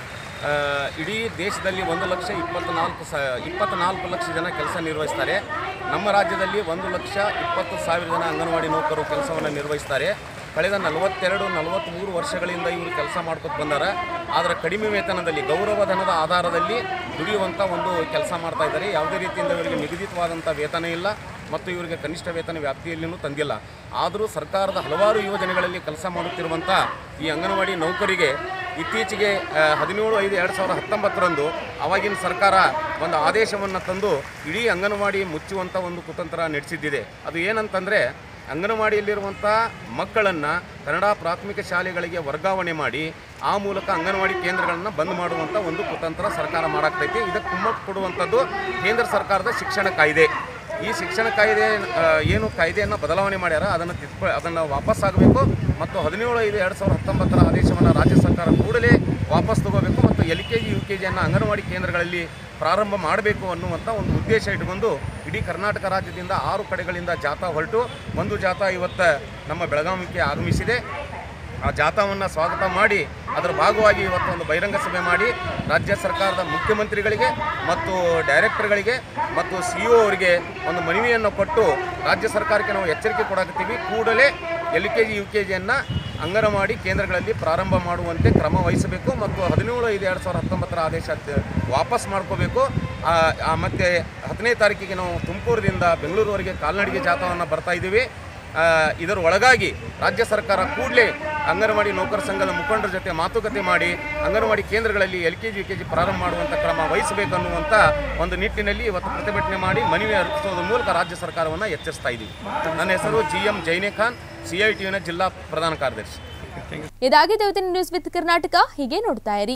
ಆ, ಇಡೀ ದೇಶದಲ್ಲಿ ಒಂದು ಲಕ್ಷ ಇಪ್ಪತ್ತ್ನಾಲ್ಕು ಸ ಇಪ್ಪತ್ತ್ನಾಲ್ಕು ಲಕ್ಷ ಜನ ಕೆಲಸ ನಿರ್ವಹಿಸ್ತಾರೆ ನಮ್ಮ ರಾಜ್ಯದಲ್ಲಿ ಒಂದು ಲಕ್ಷ ಇಪ್ಪತ್ತು ಸಾವಿರ ಜನ ಅಂಗನವಾಡಿ ನೌಕರರು ಕೆಲಸವನ್ನು ನಿರ್ವಹಿಸ್ತಾರೆ ಕಳೆದ ನಲವತ್ತೆರಡು ನಲವತ್ತ್ಮೂರು ವರ್ಷಗಳಿಂದ ಇವರು ಕೆಲಸ ಮಾಡ್ಕೊತ ಬಂದಾರ ಆದರೆ ಕಡಿಮೆ ವೇತನದಲ್ಲಿ ಗೌರವಧನದ ಆಧಾರದಲ್ಲಿ ದುಡಿಯುವಂಥ ಒಂದು ಕೆಲಸ ಮಾಡ್ತಾ ಇದ್ದಾರೆ ಯಾವುದೇ ರೀತಿಯಿಂದ ಇವರಿಗೆ ನಿಗದಿತವಾದಂಥ ವೇತನ ಇಲ್ಲ ಮತ್ತು ಇವರಿಗೆ ಕನಿಷ್ಠ ವೇತನ ವ್ಯಾಪ್ತಿಯಲ್ಲಿಯೂ ತಂದಿಲ್ಲ ಆದರೂ ಸರ್ಕಾರದ ಹಲವಾರು ಯೋಜನೆಗಳಲ್ಲಿ ಕೆಲಸ ಮಾಡುತ್ತಿರುವಂಥ ಈ ಅಂಗನವಾಡಿ ನೌಕರಿಗೆ ಇತ್ತೀಚೆಗೆ ಆ, ಹದಿನೇಳು ಐದು ಎರಡು ಸಾವಿರದ ಹತ್ತೊಂಬತ್ತರಂದು ಅವಾಗಿನ ಸರ್ಕಾರ ಒಂದು ಆದೇಶವನ್ನು ತಂದು ಇಡೀ ಅಂಗನವಾಡಿ ಮುಚ್ಚುವಂಥ ಒಂದು ಕುತಂತ್ರ ನಡೆಸಿದ್ದಿದೆ ಅದು ಏನಂತಂದರೆ ಅಂಗನವಾಡಿಯಲ್ಲಿರುವಂಥ ಮಕ್ಕಳನ್ನು ಕನ್ನಡ ಪ್ರಾಥಮಿಕ ಶಾಲೆಗಳಿಗೆ ವರ್ಗಾವಣೆ ಮಾಡಿ ಆ ಮೂಲಕ ಅಂಗನವಾಡಿ ಕೇಂದ್ರಗಳನ್ನು ಬಂದ್ ಮಾಡುವಂಥ ಒಂದು ಕುತಂತ್ರ ಸರ್ಕಾರ ಮಾಡಾಕ್ತೈತಿ ಇದಕ್ಕೆ ಕುಮ್ಮಕ್ಕು ಕೊಡುವಂಥದ್ದು ಕೇಂದ್ರ ಸರ್ಕಾರದ ಶಿಕ್ಷಣ ಕಾಯ್ದೆ ಈ ಶಿಕ್ಷಣ ಕಾಯ್ದೆ ಆ, ಏನು ಕಾಯ್ದೆಯನ್ನು ಬದಲಾವಣೆ ಮಾಡ್ಯಾರ ಅದನ್ನು ತಿದ್ದುಕೊ ಅದನ್ನು ವಾಪಸ್ ಆಗಬೇಕು ಮತ್ತು ಹದಿನೇಳು ಐದು ಎರಡು ಸಾವಿರದ ಹತ್ತೊಂಬತ್ತರ ಆದೇಶವನ್ನು ರಾಜ್ಯ ಸರ್ಕಾರ ಕೂಡಲೇ ವಾಪಸ್ ತಗೋಬೇಕು ಮತ್ತು L K G U K ಜಿಯನ್ನು ಅಂಗನವಾಡಿ ಕೇಂದ್ರಗಳಲ್ಲಿ ಪ್ರಾರಂಭ ಮಾಡಬೇಕು ಅನ್ನುವಂಥ ಒಂದು ಉದ್ದೇಶ ಇಟ್ಟುಕೊಂಡು ಇಡೀ ಕರ್ನಾಟಕ ರಾಜ್ಯದಿಂದ ಆರು ಕಡೆಗಳಿಂದ ಜಾಥಾ ಹೊರಟು ಒಂದು ಜಾಥಾ ಇವತ್ತು ನಮ್ಮ ಬೆಳಗಾವಿಗೆ ಆಗಮಿಸಿದೆ ಆ ಜಾಥಾವನ್ನು ಸ್ವಾಗತ ಮಾಡಿ ಅದರ ಭಾಗವಾಗಿ ಇವತ್ತು ಒಂದು ಬಹಿರಂಗ ಸಭೆ ಮಾಡಿ ರಾಜ್ಯ ಸರ್ಕಾರದ ಮುಖ್ಯಮಂತ್ರಿಗಳಿಗೆ ಮತ್ತು ಡೈರೆಕ್ಟರ್ಗಳಿಗೆ ಮತ್ತು ಸಿ ಇ ಅವರಿಗೆ ಒಂದು ಮನವಿಯನ್ನು ಕೊಟ್ಟು ರಾಜ್ಯ ಸರ್ಕಾರಕ್ಕೆ ನಾವು ಎಚ್ಚರಿಕೆ ಕೊಡಾಕತ್ತೀವಿ ಕೂಡಲೇ L K G U K ಜಿಯನ್ನು ಅಂಗನವಾಡಿ ಕೇಂದ್ರಗಳಲ್ಲಿ ಪ್ರಾರಂಭ ಮಾಡುವಂತೆ ಕ್ರಮ ವಹಿಸಬೇಕು ಮತ್ತು ಹದಿನೇಳು ಐದು ಎರಡು ಸಾವಿರದ ಹತ್ತೊಂಬತ್ತರ ಆದೇಶ ತ- ವಾಪಸ್ ಮಾಡ್ಕೋಬೇಕು ಮತ್ತು ಹತ್ತನೇ ತಾರೀಕಿಗೆ ನಾವು ತುಮಕೂರಿನಿಂದ ಬೆಂಗಳೂರುವರೆಗೆ ಕಾಲ್ನಡಿಗೆ ಜಾಥಾವನ್ನು ಬರ್ತಾ ಇದ್ದೀವಿ ಆ, ಇದರ ಒಳಗಾಗಿ ರಾಜ್ಯ ಸರ್ಕಾರ ಕೂಡಲೇ ಅಂಗನವಾಡಿ ನೌಕರ ಸಂಘದ ಮುಖಂಡರ ಜೊತೆ ಮಾತುಕತೆ ಮಾಡಿ ಅಂಗನವಾಡಿ ಕೇಂದ್ರಗಳಲ್ಲಿ L K G U K G ಪ್ರಾರಂಭ ಮಾಡುವಂಥ ಕ್ರಮ ವಹಿಸಬೇಕು ಅನ್ನುವಂಥ ಒಂದು ನಿಟ್ಟಿನಲ್ಲಿ ಇವತ್ತು ಪ್ರತಿಭಟನೆ ಮಾಡಿ ಮನವಿ ಅರ್ಪಿಸೋದ್ರ ಮೂಲಕ ರಾಜ್ಯ ಸರ್ಕಾರವನ್ನು ಎಚ್ಚರಿಸ್ತಾ ಇದ್ದೀವಿ ನನ್ನ ಹೆಸರು G M Jaine Khan C I ಟಿಯುನ ಜಿಲ್ಲಾ ಪ್ರಧಾನ ಕಾರ್ಯದರ್ಶಿ ಇದಾಗಿದೆ ಇವತ್ತಿನ ನ್ಯೂಸ್ ವಿತ್ ಕರ್ನಾಟಕ ಹೀಗೆ ನೋಡ್ತಾ ಇರಿ